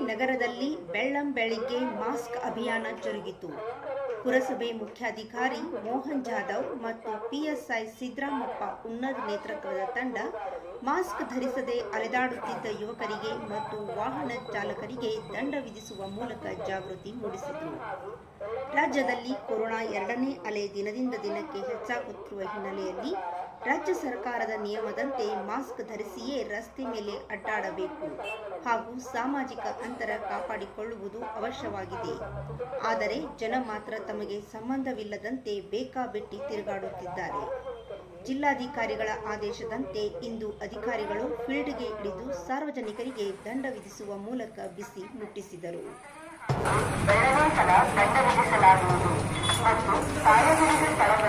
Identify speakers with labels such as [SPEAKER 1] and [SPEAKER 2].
[SPEAKER 1] ನಗರದಲ್ಲಿ ಬೆಳ್ಳಂ ಬೆಳಿಗ್ಗೆ ಮಾಸ್ಕ್ ಅಭಿಯಾನ ಜರುಗಿತು ಪುರಸಭೆ ಮುಖ್ಯಾಧಿಕಾರಿ ಮೋಹನ್ ಜಾಧವ್ ಮತ್ತು ಪಿಎಸ್ಐ ಸಿದ್ದರಾಮಪ್ಪ ಉನ್ನತ ನೇತೃತ್ವದ ತಂಡ ಮಾಸ್ಕ್ ಧರಿಸದೆ ಅಲೆದಾಡುತ್ತಿದ್ದ ಯುವಕರಿಗೆ ಮತ್ತು ವಾಹನ ಚಾಲಕರಿಗೆ ದಂಡ ವಿಧಿಸುವ ಮೂಲಕ ಜಾಗೃತಿ ಮೂಡಿಸಿತು ರಾಜ್ಯದಲ್ಲಿ ಕೊರೋನಾ ಎರಡನೇ ಅಲೆ ದಿನದಿಂದ ದಿನಕ್ಕೆ ಹೆಚ್ಚಾಗುತ್ತಿರುವ ಹಿನ್ನೆಲೆಯಲ್ಲಿ ರಾಜ್ಯ ಸರ್ಕಾರದ ನಿಯಮದಂತೆ ಮಾಸ್ಕ್ ಧರಿಸಿಯೇ ರಸ್ತೆ ಮೇಲೆ ಅಡ್ಡಾಡಬೇಕು ಹಾಗೂ ಸಾಮಾಜಿಕ ಅಂತರ ಕಾಪಾಡಿಕೊಳ್ಳುವುದು ಅವಶ್ಯವಾಗಿದೆ ಆದರೆ ಜನ ಮಾತ್ರ ತಮಗೆ ಸಂಬಂಧವಿಲ್ಲದಂತೆ ಬೇಕಾಬಿಟ್ಟಿ ತಿರುಗಾಡುತ್ತಿದ್ದಾರೆ ಜಿಲ್ಲಾಧಿಕಾರಿಗಳ ಆದೇಶದಂತೆ ಇಂದು ಅಧಿಕಾರಿಗಳು ಫೀಲ್ಡ್ಗೆ ಇಳಿದು ಸಾರ್ವಜನಿಕರಿಗೆ ದಂಡ ವಿಧಿಸುವ ಮೂಲಕ ಬಿಸಿ ಮುಟ್ಟಿಸಿದರು
[SPEAKER 2] ಎರಡನೇ ಸಲ ದಂಡ ವಿಧಿಸಲಾಗುವುದು ಮತ್ತು ಸಾರ್ವಜನಿಕ ಸ್ಥಳಗಳಲ್ಲಿ